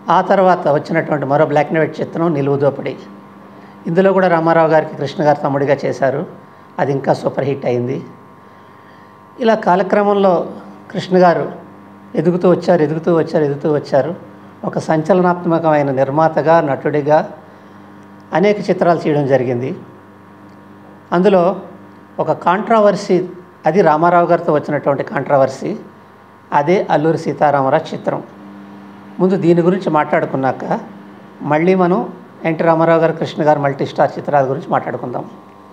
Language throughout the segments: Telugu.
ఆ తర్వాత వచ్చినటువంటి మరో బ్లాక్ అండ్ వైట్ చిత్రం నిలువు దోపిడి ఇందులో కూడా రామారావు గారికి కృష్ణ గారు తమ్ముడిగా చేశారు అది ఇంకా సూపర్ హిట్ అయింది ఇలా కాలక్రమంలో కృష్ణ గారు ఎదుగుతూ వచ్చారు ఎదుగుతూ వచ్చారు ఎదుగుతూ వచ్చారు ఒక సంచలనాత్మకమైన నిర్మాతగా నటుడిగా అనేక చిత్రాలు చేయడం జరిగింది అందులో ఒక కాంట్రావర్సీ అది రామారావు గారితో వచ్చినటువంటి కాంట్రావర్సీ అదే అల్లూరి సీతారామరాజు చిత్రం ముందు దీని గురించి మాట్లాడుకున్నాక మళ్ళీ మనం ఎన్టీ రామారావు గారు కృష్ణ గారు మల్టీ స్టార్ చిత్రాల గురించి మాట్లాడుకుందాం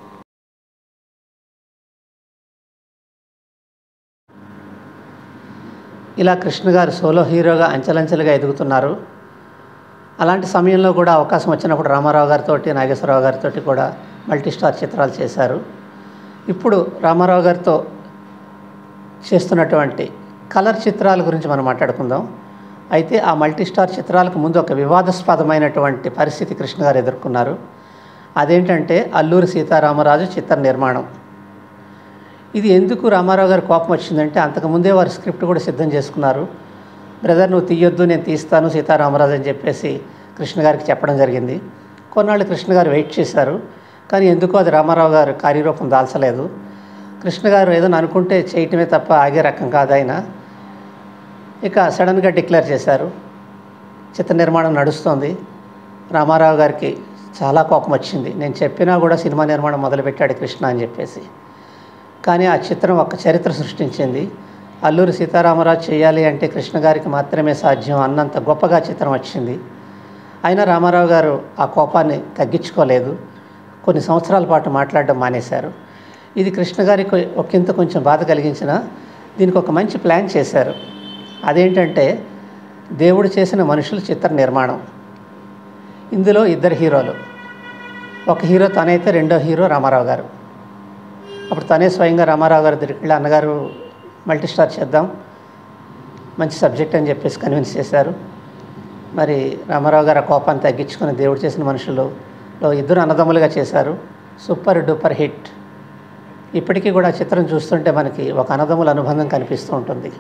ఇలా కృష్ణ గారు సోలో హీరోగా అంచెలంచెలుగా ఎదుగుతున్నారు అలాంటి సమయంలో కూడా అవకాశం వచ్చినప్పుడు రామారావు గారితో నాగేశ్వరరావు గారితో కూడా మల్టీ స్టార్ చిత్రాలు చేశారు ఇప్పుడు రామారావు గారితో చేస్తున్నటువంటి కలర్ చిత్రాల గురించి మనం మాట్లాడుకుందాం అయితే ఆ మల్టీ స్టార్ చిత్రాలకు ముందు ఒక వివాదాస్పదమైనటువంటి పరిస్థితి కృష్ణ గారు ఎదుర్కొన్నారు అదేంటంటే అల్లూరి సీతారామరాజు చిత్ర నిర్మాణం ఇది ఎందుకు రామారావు గారి కోపం వచ్చిందంటే అంతకుముందే వారు స్క్రిప్ట్ కూడా సిద్ధం చేసుకున్నారు బ్రదర్ నువ్వు తీయొద్దు నేను తీస్తాను సీతారామరాజు అని చెప్పేసి కృష్ణ గారికి చెప్పడం జరిగింది కొన్నాళ్ళు కృష్ణ గారు వెయిట్ చేశారు కానీ ఎందుకో అది రామారావు గారు కార్యరూపం దాల్చలేదు కృష్ణ గారు ఏదైనా అనుకుంటే చేయటమే తప్ప ఆగే రకం కాదు ఆయన ఇక సడన్గా డిక్లేర్ చేశారు చిత్ర నిర్మాణం నడుస్తోంది రామారావు గారికి చాలా కోపం వచ్చింది నేను చెప్పినా కూడా సినిమా నిర్మాణం మొదలుపెట్టాడు కృష్ణ అని చెప్పేసి కానీ ఆ చిత్రం ఒక చరిత్ర సృష్టించింది అల్లూరి సీతారామరాజు చేయాలి అంటే కృష్ణ గారికి మాత్రమే సాధ్యం అన్నంత గొప్పగా చిత్రం వచ్చింది అయినా రామారావు గారు ఆ కోపాన్ని తగ్గించుకోలేదు కొన్ని సంవత్సరాల పాటు మాట్లాడడం మానేశారు ఇది కృష్ణ గారికి ఒకంత కొంచెం బాధ కలిగించిన దీనికి ఒక మంచి ప్లాన్ చేశారు అదేంటంటే దేవుడు చేసిన మనుషుల చిత్ర నిర్మాణం ఇందులో ఇద్దరు హీరోలు ఒక హీరో తనైతే రెండో హీరో రామారావు గారు అప్పుడు తనే స్వయంగా రామారావు గారి దగ్గరికి వెళ్ళి అన్నగారు మల్టీ స్టార్ చేద్దాం మంచి సబ్జెక్ట్ అని చెప్పేసి కన్విన్స్ చేశారు మరి రామారావు గారు ఆ కోపాన్ని తగ్గించుకుని దేవుడు చేసిన మనుషులలో ఇద్దరు అన్నదమ్ములుగా చేశారు సూపర్ డూపర్ హిట్ ఇప్పటికీ కూడా ఆ చిత్రం చూస్తుంటే మనకి ఒక అన్నదమ్ముల అనుబంధం కనిపిస్తూ ఉంటుంది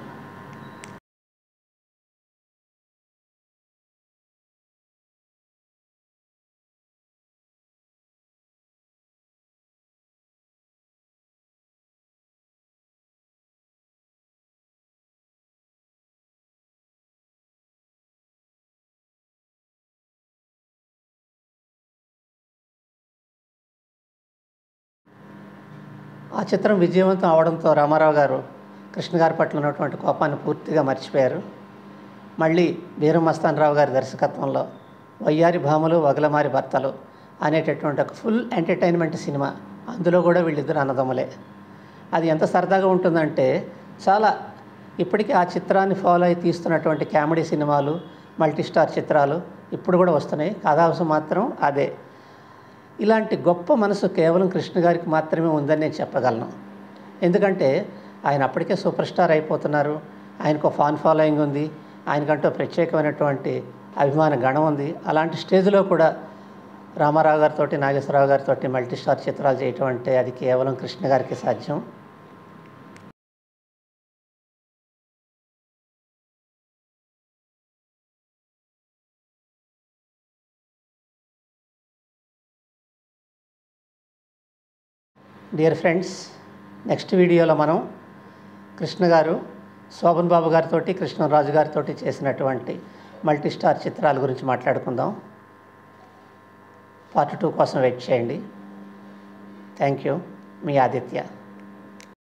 ఆ చిత్రం విజయవంతం అవడంతో రామారావు గారు కృష్ణ గారి పట్ల ఉన్నటువంటి కోపాన్ని పూర్తిగా మర్చిపోయారు మళ్ళీ వీరం మస్తానరావు గారి దర్శకత్వంలో వయ్యారి భామలు వగలమారి భర్తలు అనేటటువంటి ఒక ఫుల్ ఎంటర్టైన్మెంట్ సినిమా అందులో కూడా వీళ్ళిద్దరు అన్నదమ్ములే అది ఎంత సరదాగా ఉంటుందంటే చాలా ఇప్పటికీ ఆ చిత్రాన్ని ఫాలో అయి తీస్తున్నటువంటి కామెడీ సినిమాలు మల్టీ స్టార్ చిత్రాలు ఇప్పుడు కూడా వస్తున్నాయి కథాంశం మాత్రం అదే ఇలాంటి గొప్ప మనసు కేవలం కృష్ణ గారికి మాత్రమే ఉందని నేను చెప్పగలను ఎందుకంటే ఆయన అప్పటికే సూపర్ స్టార్ అయిపోతున్నారు ఆయనకు ఫ్యాన్ ఫాలోయింగ్ ఉంది ఆయనకంటూ ప్రత్యేకమైనటువంటి అభిమాన గణం ఉంది అలాంటి స్టేజ్లో కూడా రామారావు గారితో నాగేశ్వరరావు గారితో మల్టీ స్టార్ చిత్రాలు చేయటం అంటే అది కేవలం కృష్ణ గారికి సాధ్యం డియర్ ఫ్రెండ్స్ నెక్స్ట్ వీడియోలో మనం కృష్ణ గారు శోభన్ బాబు గారితో కృష్ణరాజు గారితో చేసినటువంటి మల్టీ స్టార్ చిత్రాల గురించి మాట్లాడుకుందాం పార్ట్ టూ కోసం వెయిట్ చేయండి థ్యాంక్ యూ మీ ఆదిత్య